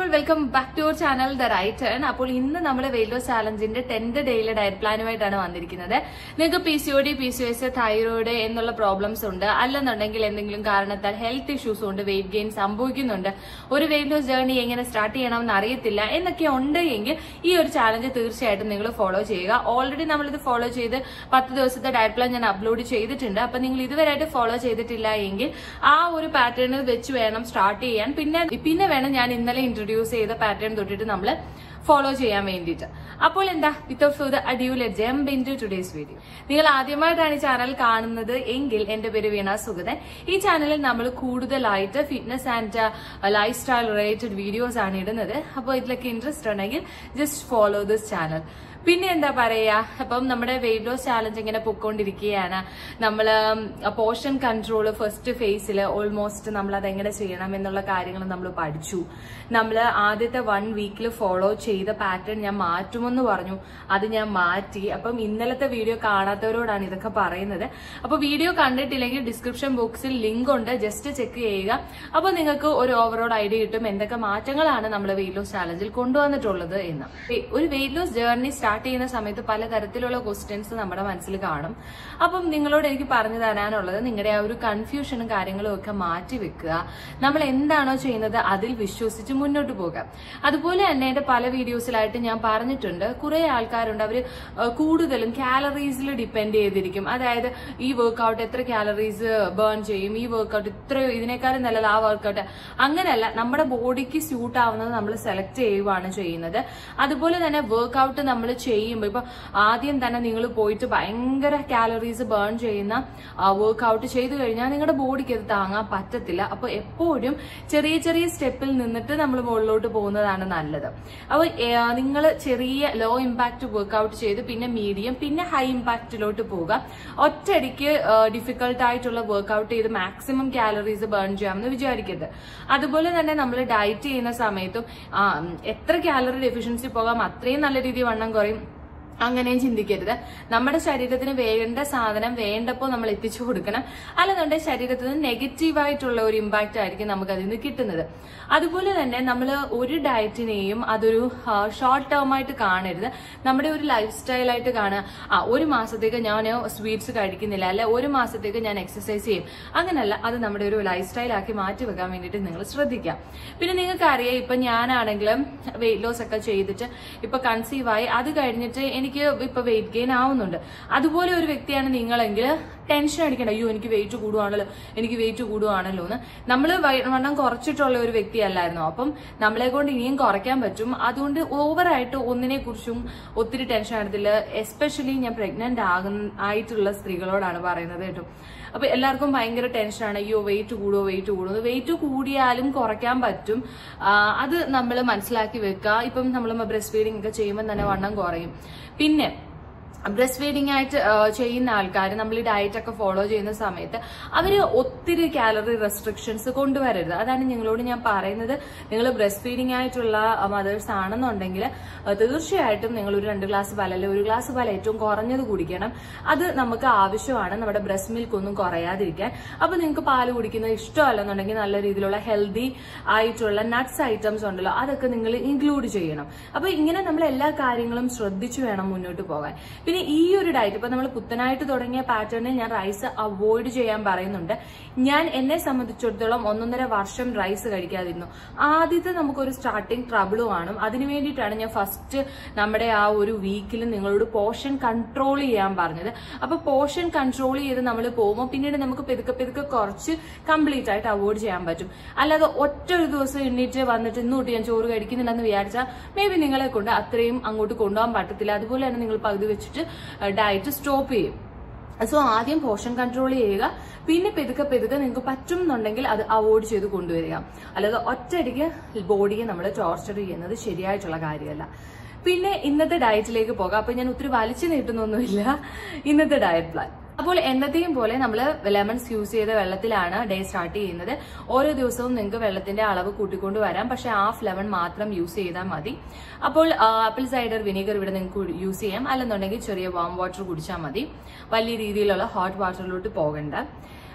welcome back to our channel the right turn അപ്പോൾ ഇന്ന് നമ്മൾ വെയിറ്റ് ലോസ് ചാലഞ്ചിന്റെ ടെൻത്ത് ഡേയിലെ ഡയറ്റ് പ്ലാനുമായിട്ടാണ് വന്നിരിക്കുന്നത് നിങ്ങൾക്ക് P C O D P C S thyroid എന്നുള്ള പ്രോബ്ലംസ് ഉണ്ട് അല്ലെന്നുണ്ടെങ്കിൽ എന്തെങ്കിലും കാരണത്താൽ ഹെൽത്ത് ഇഷ്യൂസ് ഉണ്ട് വെയിറ്റ് ഗെയിൻ സംഭവിക്കുന്നുണ്ട് ഒരു വെയിറ്റ് ലോസ് ജേർണി എങ്ങനെ സ്റ്റാർട്ട് ചെയ്യണമെന്ന് അറിയത്തില്ല എന്നൊക്കെ ഉണ്ട് എങ്കിൽ ഈ ഒരു ചാലഞ്ച് തീർച്ചയായിട്ടും നിങ്ങൾ ഫോളോ ചെയ്യുക ഓൾറെഡി നമ്മളിത് ഫോളോ ചെയ്ത് പത്ത് ദിവസത്തെ ഡയറ്റ് പ്ലാൻ ഞാൻ അപ്ലോഡ് ചെയ്തിട്ടുണ്ട് അപ്പൊ നിങ്ങൾ ഇതുവരെയായിട്ട് ഫോളോ ചെയ്തിട്ടില്ല എങ്കിൽ ആ ഒരു പാറ്റേൺ വെച്ച് വേണം സ്റ്റാർട്ട് ചെയ്യാൻ പിന്നെ പിന്നെ വേണം ഞാൻ ഇന്നലെ ഇൻട്രൊഡ്യൂസ് ചെയ്ത പാറ്റേൺ തൊട്ടിട്ട് നമ്മൾ ഫോളോ ചെയ്യാൻ വേണ്ടിയിട്ട് അപ്പോൾ എന്താ without further ado let jump in to today's video നിങ്ങൾ ആദ്യമായിട്ടാണ് ഈ ചാനൽ കാണുന്നത് എങ്കിൽ എന്റെ പേര് വീണ സുഗതൻ ഈ ചാനലിൽ നമ്മൾ കൂടുതലായിട്ട് fitness and lifestyle related videos ആണ് ഇടുന്നത് അപ്പോൾ ഇതിലൊക്കെ ഇൻട്രസ്റ്റ് ഉണ്ടെങ്കിൽ ജസ്റ്റ് ഫോളോ ദിസ് ചാനൽ പിന്നെ എന്താ പറയാ അപ്പം നമ്മുടെ വെയിറ്റ് ലോസ് ചാലഞ്ച് ഇങ്ങനെ പൊക്കോണ്ടിരിക്കുകയാണ് നമ്മള് പോർഷൻ കൺട്രോൾ ഫസ്റ്റ് ഫേസിൽ ഓൾമോസ്റ്റ് നമ്മൾ അത് എങ്ങനെ ചെയ്യണം എന്നുള്ള കാര്യങ്ങൾ നമ്മൾ പഠിച്ചു നമ്മൾ ആദ്യത്തെ വൺ വീക്കിൽ ഫോളോ ചെയ്ത പാറ്റേൺ ഞാൻ മാറ്റുമെന്ന് പറഞ്ഞു അത് ഞാൻ മാറ്റി അപ്പം ഇന്നലത്തെ വീഡിയോ കാണാത്തവരോടാണ് ഇതൊക്കെ പറയുന്നത് അപ്പൊ വീഡിയോ കണ്ടിട്ടില്ലെങ്കിൽ ഡിസ്ക്രിപ്ഷൻ ബോക്സിൽ ലിങ്ക് ഉണ്ട് ജസ്റ്റ് ചെക്ക് ചെയ്യുക അപ്പൊ നിങ്ങൾക്ക് ഒരു ഓവറോൾ ഐഡിയ കിട്ടും എന്തൊക്കെ മാറ്റങ്ങളാണ് നമ്മൾ വെയിറ്റ് ലോസ് ചാലഞ്ചിൽ കൊണ്ടുവന്നിട്ടുള്ളത് എന്ന് ഒരു വെയിറ്റ് ലോസ് ജേർണി സ്റ്റാർട്ട് ചെയ്യുന്ന സമയത്ത് പലതരത്തിലുള്ള ക്വസ്റ്റ്യൻസ് നമ്മുടെ മനസ്സിൽ കാണും അപ്പം നിങ്ങളോട് എനിക്ക് പറഞ്ഞു തരാനുള്ളത് നിങ്ങളുടെ ആ ഒരു കൺഫ്യൂഷനും കാര്യങ്ങളും ഒക്കെ മാറ്റി വെക്കുക നമ്മൾ എന്താണോ ചെയ്യുന്നത് അതിൽ വിശ്വസിച്ച് മുന്നോട്ട് പോകാം അതുപോലെ തന്നെ എന്റെ പല വീഡിയോസിലായിട്ട് ഞാൻ പറഞ്ഞിട്ടുണ്ട് കുറെ ആൾക്കാരുണ്ട് അവര് കൂടുതലും കാലറീസിൽ ഡിപ്പെൻഡ് ചെയ്തിരിക്കും അതായത് ഈ വർക്ക്ഔട്ട് എത്ര കാലറീസ് ബേൺ ചെയ്യും ഈ വർക്ക്ഔട്ട് ഇത്ര ഇതിനേക്കാളും നല്ലത് ആ വർക്ക്ഔട്ട് അങ്ങനെയല്ല നമ്മുടെ ബോഡിക്ക് സ്യൂട്ട് ആവുന്നത് നമ്മൾ സെലക്ട് ചെയ്യുവാണ് ചെയ്യുന്നത് അതുപോലെ തന്നെ വർക്ക്ഔട്ട് നമ്മൾ ചെയ്യുമ്പോൾ ഇപ്പൊ ആദ്യം തന്നെ നിങ്ങൾ പോയിട്ട് ഭയങ്കര കാലറീസ് ബേൺ ചെയ്യുന്ന വർക്ക്ഔട്ട് ചെയ്തു കഴിഞ്ഞാൽ നിങ്ങളുടെ ബോഡിക്ക് അത് താങ്ങാൻ പറ്റത്തില്ല അപ്പൊ എപ്പോഴും ചെറിയ ചെറിയ സ്റ്റെപ്പിൽ നിന്നിട്ട് നമ്മൾ മുകളിലോട്ട് പോകുന്നതാണ് നല്ലത് അപ്പൊ നിങ്ങൾ ചെറിയ ലോ ഇമ്പാക്ട് വർക്ക്ഔട്ട് ചെയ്ത് പിന്നെ മീഡിയം പിന്നെ ഹൈ ഇമ്പാക്റ്റിലോട്ട് പോവുക ഒറ്റയടിക്ക് ഡിഫിക്കൽട്ട് ആയിട്ടുള്ള വർക്ക്ഔട്ട് ചെയ്ത് മാക്സിമം കാലറീസ് ബേൺ ചെയ്യാമെന്ന് വിചാരിക്കരുത് അതുപോലെ തന്നെ നമ്മൾ ഡയറ്റ് ചെയ്യുന്ന സമയത്തും എത്ര കാലറി ഡെഫിഷ്യൻസി പോകാം അത്രയും നല്ല രീതിയിൽ വണ്ണം കുറയും അങ്ങനെയും ചിന്തിക്കരുത് നമ്മുടെ ശരീരത്തിന് വേണ്ട സാധനം വേണ്ടപ്പോൾ നമ്മൾ എത്തിച്ചു കൊടുക്കണം അല്ലെന്നുണ്ടെങ്കിൽ ശരീരത്തിന് നെഗറ്റീവായിട്ടുള്ള ഒരു ഇമ്പാക്റ്റ് ആയിരിക്കും നമുക്ക് അതിൽ നിന്ന് കിട്ടുന്നത് അതുപോലെ തന്നെ നമ്മൾ ഒരു ഡയറ്റിനെയും അതൊരു ഷോർട്ട് ടേം ആയിട്ട് കാണരുത് നമ്മുടെ ഒരു ലൈഫ് സ്റ്റൈലായിട്ട് കാണുക ആ ഒരു മാസത്തേക്ക് ഞാൻ സ്വീറ്റ്സ് കഴിക്കുന്നില്ല അല്ലെ ഒരു മാസത്തേക്ക് ഞാൻ എക്സസൈസ് ചെയ്യും അങ്ങനല്ല അത് നമ്മുടെ ഒരു ലൈഫ് സ്റ്റൈലാക്കി മാറ്റി വെക്കാൻ വേണ്ടിയിട്ട് നിങ്ങൾ ശ്രദ്ധിക്കാം പിന്നെ നിങ്ങൾക്ക് അറിയാം ഇപ്പൊ ഞാനാണെങ്കിലും വെയിറ്റ് ലോസ് ഒക്കെ ചെയ്തിട്ട് ഇപ്പൊ കൺസീവ് ആയി അത് കഴിഞ്ഞിട്ട് എനിക്ക് ഇപ്പൊ വെയിറ്റ് ഗെയിൻ ആവുന്നുണ്ട് അതുപോലെ ഒരു വ്യക്തിയാണ് നിങ്ങളെങ്കിൽ ടെൻഷൻ അടിക്കണ്ട അയ്യോ എനിക്ക് വെയിറ്റ് കൂടുവാണല്ലോ എനിക്ക് വെയിറ്റ് കൂടുവാണല്ലോ എന്ന് നമ്മൾ വണ്ണം കുറച്ചിട്ടുള്ള ഒരു വ്യക്തിയല്ലായിരുന്നു അപ്പം നമ്മളെ കൊണ്ട് ഇനിയും കുറയ്ക്കാൻ പറ്റും അതുകൊണ്ട് ഓവറായിട്ട് ഒന്നിനെ കുറിച്ചും ഒത്തിരി ടെൻഷൻ എടുത്തില്ല എസ്പെഷ്യലി ഞാൻ പ്രഗ്നന്റ് ആകുന്ന ആയിട്ടുള്ള സ്ത്രീകളോടാണ് പറയുന്നത് കേട്ടോ അപ്പൊ എല്ലാവർക്കും ഭയങ്കര ടെൻഷനാണ് അയ്യോ വെയിറ്റ് കൂടുമോ വെയിറ്റ് കൂടുമോ വെയിറ്റ് കൂടിയാലും കുറയ്ക്കാൻ പറ്റും അത് നമ്മൾ മനസ്സിലാക്കി വെക്കുക ഇപ്പം നമ്മൾ ബ്രസ്റ്റ് ഫീഡിംഗ് ഒക്കെ ചെയ്യുമ്പോൾ തന്നെ വണ്ണം കുറയും പിന്നെ ബ്രസ്റ്റ് ഫീഡിംഗ് ആയിട്ട് ചെയ്യുന്ന ആൾക്കാർ നമ്മൾ ഈ ഡയറ്റ് ഒക്കെ ഫോളോ ചെയ്യുന്ന സമയത്ത് അവർ ഒത്തിരി കാലറി റെസ്ട്രിക്ഷൻസ് കൊണ്ടുവരരുത് അതാണ് നിങ്ങളോട് ഞാൻ പറയുന്നത് നിങ്ങൾ ബ്രസ്റ്റ് ഫീഡിംഗ് ആയിട്ടുള്ള മദേഴ്സ് ആണെന്നുണ്ടെങ്കിൽ തീർച്ചയായിട്ടും നിങ്ങൾ ഒരു രണ്ട് ഗ്ലാസ് പാൽ അല്ലെങ്കിൽ ഒരു ഗ്ലാസ് പാൽ ഏറ്റവും കുറഞ്ഞത് കുടിക്കണം അത് നമുക്ക് ആവശ്യമാണ് നമ്മുടെ ബ്രസ്റ്റ് മിൽക്ക് ഒന്നും കുറയാതിരിക്കാൻ അപ്പൊ നിങ്ങൾക്ക് പാല് കുടിക്കുന്നത് ഇഷ്ടമല്ലെന്നുണ്ടെങ്കിൽ നല്ല രീതിയിലുള്ള ഹെൽത്തി ആയിട്ടുള്ള നട്ട്സ് ഐറ്റംസ് ഉണ്ടല്ലോ അതൊക്കെ നിങ്ങൾ ഇൻക്ലൂഡ് ചെയ്യണം അപ്പൊ ഇങ്ങനെ നമ്മൾ എല്ലാ കാര്യങ്ങളും ശ്രദ്ധിച്ചു വേണം മുന്നോട്ട് പോകാൻ പിന്നെ ഈ ഒരു ഡയറ്റ് ഇപ്പൊ നമ്മൾ പുത്തനായിട്ട് തുടങ്ങിയ പാറ്റേണിൽ ഞാൻ റൈസ് അവോയ്ഡ് ചെയ്യാൻ പറയുന്നുണ്ട് ഞാൻ എന്നെ സംബന്ധിച്ചിടത്തോളം ഒന്നൊന്നര വർഷം റൈസ് കഴിക്കാതിരുന്നു ആദ്യത്തെ നമുക്കൊരു സ്റ്റാർട്ടിങ് ട്രബിൾ കാണും അതിനു വേണ്ടിയിട്ടാണ് ഞാൻ ഫസ്റ്റ് നമ്മുടെ ആ ഒരു വീക്കിൽ നിങ്ങളോട് പോർഷൻ കൺട്രോൾ ചെയ്യാൻ പറഞ്ഞത് അപ്പൊ പോർഷൻ കൺട്രോൾ ചെയ്ത് നമ്മൾ പോകുമ്പോൾ പിന്നീട് നമുക്ക് പെതുക്കെ പെതുക്കെ കുറച്ച് കംപ്ലീറ്റ് ആയിട്ട് അവോയ്ഡ് ചെയ്യാൻ പറ്റും അല്ലാതെ ഒറ്റ ഒരു ദിവസം എണ്ണീറ്റ് വന്നിട്ട് ഇന്നോട്ട് ഞാൻ ചോറ് കഴിക്കുന്നില്ലെന്ന് വിചാരിച്ചാൽ മേ ബി നിങ്ങളെ കൊണ്ട് അത്രയും അങ്ങോട്ട് കൊണ്ടുപോകാൻ പറ്റത്തില്ല അതുപോലെ തന്നെ നിങ്ങൾ പകുതി വെച്ചിട്ട് ഡയറ്റ് സ്റ്റോപ്പ് ചെയ്യും സോ ആദ്യം പോർഷൻ കൺട്രോൾ ചെയ്യുക പിന്നെ പെതുക്കെ പെതുക്കെ നിങ്ങൾക്ക് പറ്റുന്നുണ്ടെങ്കിൽ അത് അവോയ്ഡ് ചെയ്ത് കൊണ്ടുവരിക അല്ലാതെ ഒറ്റയടിക്ക് ബോഡിയെ നമ്മൾ ടോർച്ചർ ചെയ്യുന്നത് ശരിയായിട്ടുള്ള കാര്യമല്ല പിന്നെ ഇന്നത്തെ ഡയറ്റിലേക്ക് പോകാം അപ്പൊ ഞാൻ ഒത്തിരി വലിച്ചു നീട്ടുന്നൊന്നുമില്ല ഇന്നത്തെ ഡയറ്റ് പ്ലാൻ അപ്പോൾ എന്നത്തെയും പോലെ നമ്മൾ ലെമൺസ് യൂസ് ചെയ്ത വെള്ളത്തിലാണ് ഡേ സ്റ്റാർട്ട് ചെയ്യുന്നത് ഓരോ ദിവസവും നിങ്ങൾക്ക് വെള്ളത്തിന്റെ അളവ് കൂട്ടിക്കൊണ്ട് വരാം പക്ഷെ ഹാഫ് ലെമൺ മാത്രം യൂസ് ചെയ്താൽ മതി അപ്പോൾ ആപ്പിൾ സൈഡർ വിനീഗർ ഇവിടെ നിങ്ങൾക്ക് യൂസ് ചെയ്യാം അല്ലെന്നുണ്ടെങ്കിൽ ചെറിയ വാം വാട്ടർ കുടിച്ചാൽ മതി വലിയ രീതിയിലുള്ള ഹോട്ട് വാട്ടറിലോട്ട് പോകണ്ട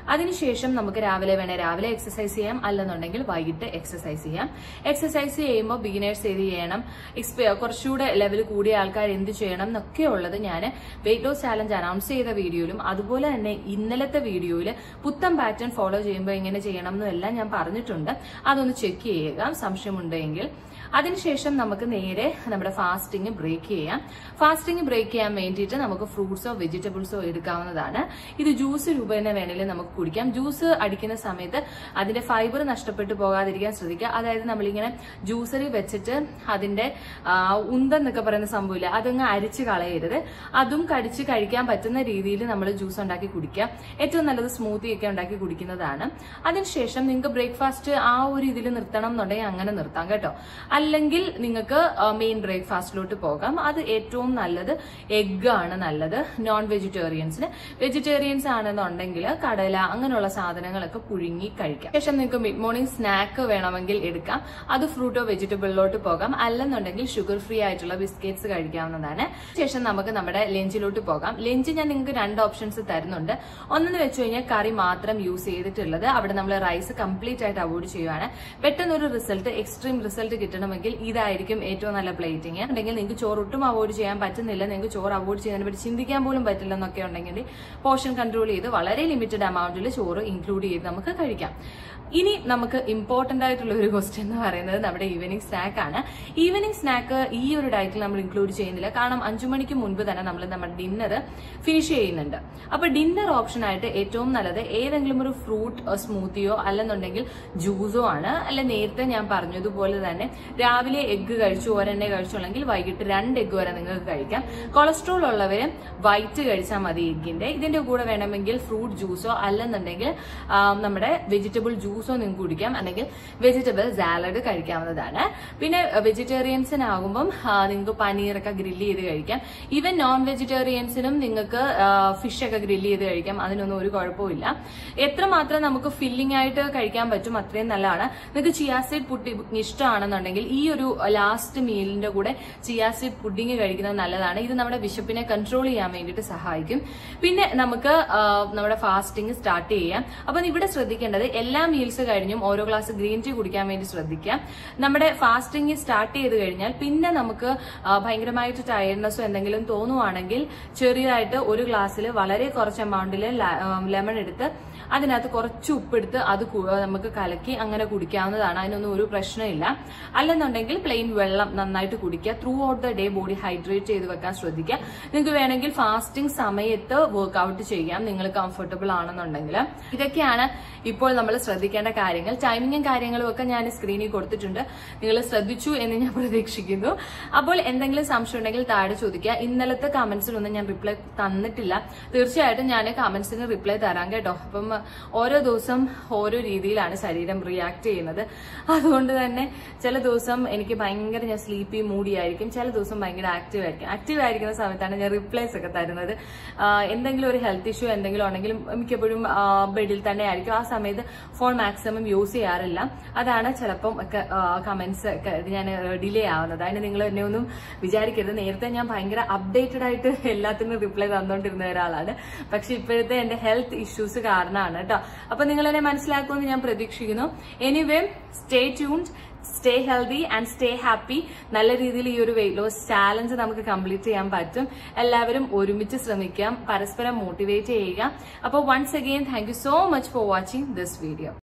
അതിനുശേഷം നമുക്ക് രാവിലെ വേണേൽ രാവിലെ എക്സസൈസ് ചെയ്യാം അല്ലെന്നുണ്ടെങ്കിൽ വൈകിട്ട് എക്സസൈസ് ചെയ്യാം എക്സസൈസ് ചെയ്യുമ്പോൾ ബിഗിനേഴ്സ് ഏത് ചെയ്യണം എക്സ്പെ കുറച്ചുകൂടെ ലെവൽ കൂടിയ ആൾക്കാർ എന്ത് ചെയ്യണം എന്നൊക്കെ ഉള്ളത് ഞാൻ വെയിറ്റ് ലോസ് ചാലഞ്ച് അനൗൺസ് ചെയ്ത വീഡിയോയിലും അതുപോലെ തന്നെ ഇന്നലത്തെ വീഡിയോയിൽ പുത്തൻ പാറ്റേൺ ഫോളോ ചെയ്യുമ്പോൾ എങ്ങനെ ചെയ്യണം എന്നും എല്ലാം ഞാൻ പറഞ്ഞിട്ടുണ്ട് അതൊന്ന് ചെക്ക് ചെയ്യുക സംശയമുണ്ടെങ്കിൽ അതിനുശേഷം നമുക്ക് നേരെ നമ്മുടെ ഫാസ്റ്റിംഗ് ബ്രേക്ക് ചെയ്യാം ഫാസ്റ്റിംഗ് ബ്രേക്ക് ചെയ്യാൻ വേണ്ടിയിട്ട് നമുക്ക് ഫ്രൂട്ട്സോ വെജിറ്റബിൾസോ എടുക്കാവുന്നതാണ് ഇത് ജ്യൂസ് രൂപേണ വേണമെങ്കിൽ നമുക്ക് കുടിക്കാം ജ്യൂസ് അടിക്കുന്ന സമയത്ത് അതിന്റെ ഫൈബർ നഷ്ടപ്പെട്ടു പോകാതിരിക്കാൻ ശ്രദ്ധിക്കുക അതായത് നമ്മളിങ്ങനെ ജ്യൂസറിൽ വെച്ചിട്ട് അതിന്റെ ആ, ഉന്തെന്നൊക്കെ പറയുന്ന സംഭവമില്ല അതങ്ങ് അരിച്ച് കളയരുത് അതും കടിച്ച് കഴിക്കാൻ പറ്റുന്ന രീതിയിൽ നമ്മൾ ജ്യൂസ് ഉണ്ടാക്കി കുടിക്കുക ഏറ്റവും നല്ലത് സ്മൂത്തി ഒക്കെ ഉണ്ടാക്കി കുടിക്കുന്നതാണ് അതിനുശേഷം നിങ്ങൾക്ക് ബ്രേക്ക്ഫാസ്റ്റ് ആ ഒരു ഇതിൽ നിർത്തണം എന്നുണ്ടെങ്കിൽ അങ്ങനെ നിർത്താം കേട്ടോ അല്ലെങ്കിൽ നിങ്ങൾക്ക് മെയിൻ ബ്രേക്ക്ഫാസ്റ്റിലോട്ട് പോകാം അത് ഏറ്റവും നല്ലത് എഗ് ആണ് നല്ലത് നോൺ വെജിറ്റേറിയൻസിന് വെജിറ്റേറിയൻസ് ആണെന്നുണ്ടെങ്കിൽ കടല അങ്ങനെയുള്ള സാധനങ്ങളൊക്കെ പുഴുങ്ങി കഴിക്കാം ശേഷം നിങ്ങൾക്ക് മിഡ് മോർണിംഗ് സ്നാക്ക് വേണമെങ്കിൽ എടുക്കാം അത് ഫ്രൂട്ടോ വെജിറ്റബിളിലോട്ട് പോകാം അല്ലെന്നുണ്ടെങ്കിൽ ഷുഗർ ഫ്രീ ആയിട്ടുള്ള ബിസ്ക്കറ്റ്സ് കഴിക്കാവുന്നതാണ് ശേഷം നമുക്ക് നമ്മുടെ ലഞ്ചിലോട്ട് പോകാം ലഞ്ച് ഞാൻ നിങ്ങൾക്ക് രണ്ട് ഓപ്ഷൻസ് തരുന്നുണ്ട് ഒന്നെന്ന് വെച്ച് കഴിഞ്ഞാൽ കറി മാത്രം യൂസ് ചെയ്തിട്ടുള്ളത് അവിടെ നമ്മൾ റൈസ് കംപ്ലീറ്റ് ആയിട്ട് അവോയ്ഡ് ചെയ്യുവാണ് പെട്ടെന്ന് ഒരു റിസൾട്ട് എക്സ്ട്രീം റിസൾട്ട് കിട്ടണമെങ്കിൽ ഇതായിരിക്കും ഏറ്റവും നല്ല പ്ലേറ്റിംഗ് ഉണ്ടെങ്കിൽ നിങ്ങൾക്ക് ചോറ് ഒട്ടും അവോയ്ഡ് ചെയ്യാൻ പറ്റുന്നില്ല നിങ്ങൾക്ക് ചോറ് അവോയ്ഡ് ചെയ്യുന്നതിനെ പറ്റി ചിന്തിക്കാൻ പോലും പറ്റില്ല എന്നൊക്കെ ഉണ്ടെങ്കിൽ പോർഷൻ കൺട്രോൾ ചെയ്ത് വളരെ ലിമിറ്റഡ് എമൗണ്ടിൽ ചോറ് ഇൻക്ലൂഡ് ചെയ്ത് നമുക്ക് കഴിക്കാം ഇനി നമുക്ക് ഇമ്പോർട്ടന്റ് ആയിട്ടുള്ള ഒരു ക്വസ്റ്റ്യൻ എന്ന് പറയുന്നത് നമ്മുടെ ഈവനിങ് സ്നാക്ക് ആണ് ഈവനിങ് സ്നാക്ക് ഈ ഒരു ഡയറ്റിൽ നമ്മൾ ഇൻക്ലൂഡ് ചെയ്യുന്നില്ല കാരണം അഞ്ചു മണിക്ക് മുൻപ് തന്നെ നമ്മൾ നമ്മുടെ ഡിന്നർ ഫിനിഷ് ചെയ്യുന്നുണ്ട് അപ്പൊ ഡിന്നർ ഓപ്ഷൻ ആയിട്ട് ഏറ്റവും നല്ലത് ഏതെങ്കിലും ഒരു ഫ്രൂട്ട് സ്മൂത്തിയോ അല്ലെന്നുണ്ടെങ്കിൽ ജ്യൂസോ ആണ് അല്ല നേരത്തെ ഞാൻ പറഞ്ഞതുപോലെ തന്നെ രാവിലെ എഗ്ഗ് കഴിച്ചു ഒരെണ്ണ കഴിച്ചുള്ളെങ്കിൽ വൈകിട്ട് രണ്ട് എഗ്ഗ് വരെ നിങ്ങൾക്ക് കഴിക്കാം കൊളസ്ട്രോൾ ഉള്ളവര് വൈറ്റ് കഴിച്ചാൽ മതി എഗ്ഗിന്റെ ഇതിന്റെ കൂടെ വേണമെങ്കിൽ ഫ്രൂട്ട് ജ്യൂസോ അല്ലെന്നുണ്ടെങ്കിൽ ആ, നമ്മുടെ വെജിറ്റബിൾ ജ്യൂസോ നിങ്ങൾക്ക് കുടിക്കാം അല്ലെങ്കിൽ വെജിറ്റബിൾ സാലഡ് കഴിക്കാവുന്നതാണ് പിന്നെ വെജിറ്റേറിയൻസിനാകുമ്പം നിങ്ങൾക്ക് പനീറൊക്കെ ഗ്രില്ല് ചെയ്ത് കഴിക്കാം ഈവൻ നോൺ വെജിറ്റേറിയൻസിനും നിങ്ങൾക്ക് ഫിഷ് ഒക്കെ ഗ്രില്ല് ചെയ്ത് കഴിക്കാം അതിനൊന്നും ഒരു കുഴപ്പമില്ല എത്രമാത്രം നമുക്ക് ഫില്ലിംഗ് ആയിട്ട് കഴിക്കാൻ പറ്റും അത്രയും നല്ലതാണ് നിങ്ങൾക്ക് ചിയാസീഡ് പുട്ടി ഇഷ്ടമാണെന്നുണ്ടെങ്കിൽ ഈ ഒരു ലാസ്റ്റ് മീലിന്റെ കൂടെ ചിയാസീഡ് പുഡിങ് കഴിക്കുന്നത് നല്ലതാണ് ഇത് നമ്മുടെ വിശപ്പിനെ കൺട്രോൾ ചെയ്യാൻ വേണ്ടിയിട്ട് സഹായിക്കും പിന്നെ നമുക്ക് ആ, നമ്മുടെ ഫാസ്റ്റിംഗ് സ്റ്റാർട്ട് ചെയ്യാം അപ്പൊ ഇവിടെ ശ്രദ്ധിക്കേണ്ടത് എല്ലാ മീൽസ് കഴിഞ്ഞും ഓരോ ഗ്ലാസ് ഗ്രീൻ ടീ കുടിക്കാൻ വേണ്ടി ശ്രദ്ധിക്കാം നമ്മുടെ ഫാസ്റ്റിംഗ് സ്റ്റാർട്ട് ചെയ്ത് കഴിഞ്ഞാൽ പിന്നെ നമുക്ക് ആ, ഭയങ്കരമായിട്ട് ടയർനെസ്സോ എന്തെങ്കിലും തോന്നുവാണെങ്കിൽ ചെറിയതായിട്ട് ഒരു ഗ്ലാസ്സിൽ വളരെ കുറച്ച് എമൗണ്ടിൽ ലെമൺ എടുത്ത് അതിനകത്ത് കുറച്ച് ഉപ്പെടുത്ത് അത് കു- നമുക്ക് കലക്കി അങ്ങനെ കുടിക്കാവുന്നതാണ് അതിനൊന്നും ഒരു പ്രശ്നമില്ല അല്ലെന്നുണ്ടെങ്കിൽ പ്ലെയിൻ വെള്ളം നന്നായിട്ട് കുടിക്കുക throughout the day body hydrate ചെയ്ത് വെക്കാൻ ശ്രദ്ധിക്കുക നിങ്ങൾക്ക് വേണമെങ്കിൽ ഫാസ്റ്റിംഗ് സമയത്ത് വർക്ക്ഔട്ട് ചെയ്യാം നിങ്ങൾ കംഫർട്ടബിൾ ആണെന്നുണ്ടെങ്കിൽ ഇതൊക്കെയാണ് ഇപ്പോൾ നമ്മൾ ശ്രദ്ധിക്കേണ്ട കാര്യങ്ങൾ ടൈമിങ്ങും കാര്യങ്ങളും ഒക്കെ ഞാൻ സ്ക്രീനിൽ കൊടുത്തിട്ടുണ്ട് നിങ്ങൾ ശ്രദ്ധിച്ചു എന്ന് ഞാൻ പ്രതീക്ഷിക്കുന്നു അപ്പോൾ എന്തെങ്കിലും സംശയം ഉണ്ടെങ്കിൽ താഴെ ചോദിക്കുക ഇന്നലത്തെ കമന്റ്സിനൊന്നും ഞാൻ റിപ്ലൈ തന്നിട്ടില്ല തീർച്ചയായിട്ടും ഞാൻ കമന്റ്സിന് റിപ്ലൈ തരാം കേട്ടോ അപ്പം ഓരോ ദിവസം ഓരോ രീതിയിലാണ് ശരീരം റിയാക്ട് ചെയ്യുന്നത് അതുകൊണ്ട് തന്നെ ചില ദിവസം എനിക്ക് ഭയങ്കര ഞാൻ സ്ലീപ്പി മൂഡി ആയിരിക്കും ചില ദിവസം ഭയങ്കര ആക്റ്റീവ് ആയിരിക്കും ആക്റ്റീവ് ആയിരിക്കുന്ന സമയത്താണ് ഞാൻ റിപ്ലൈസ് ഒക്കെ തരുന്നത് ആ, എന്തെങ്കിലും ഒരു ഹെൽത്ത് ഇഷ്യൂ എന്തെങ്കിലും ഉണ്ടെങ്കിലും മിക്കപ്പോഴും ബെഡിൽ തന്നെ ആയിരിക്കും ആ സമയത്ത് ഫോൺ മാക്സിമം യൂസ് ചെയ്യാറില്ല അതാണ് ചിലപ്പം ഒക്കെ കമന്റ്സ് ഒക്കെ ഞാൻ ഡിലേ ആവുന്നത് അതിന് നിങ്ങൾ എന്നെ ഒന്നും വിചാരിക്കരുത് നേരത്തെ ഞാൻ ഭയങ്കര അപ്ഡേറ്റഡ് ആയിട്ട് എല്ലാത്തിനും റിപ്ലൈ തന്നുകൊണ്ടിരുന്ന ഒരാളാണ് പക്ഷെ ഇപ്പോഴത്തെ എന്റെ ഹെൽത്ത് ഇഷ്യൂസ് കാരണമാണ് കേട്ടോ അപ്പൊ നിങ്ങൾ എന്നെ മനസ്സിലാക്കുമെന്ന് ഞാൻ പ്രതീക്ഷിക്കുന്നു anyway stay tuned stay healthy and stay happy നല്ല രീതിയിൽ ഈ ഒരു വെയിറ്റ് ലോസ് ചാലഞ്ച് നമുക്ക് കംപ്ലീറ്റ് ചെയ്യാൻ പറ്റും എല്ലാവരും ഒരുമിച്ച് ശ്രമിക്കാം പരസ്പരം മോട്ടിവേറ്റ് ചെയ്യുക അപ്പോൾ once again thank you so much for watching this video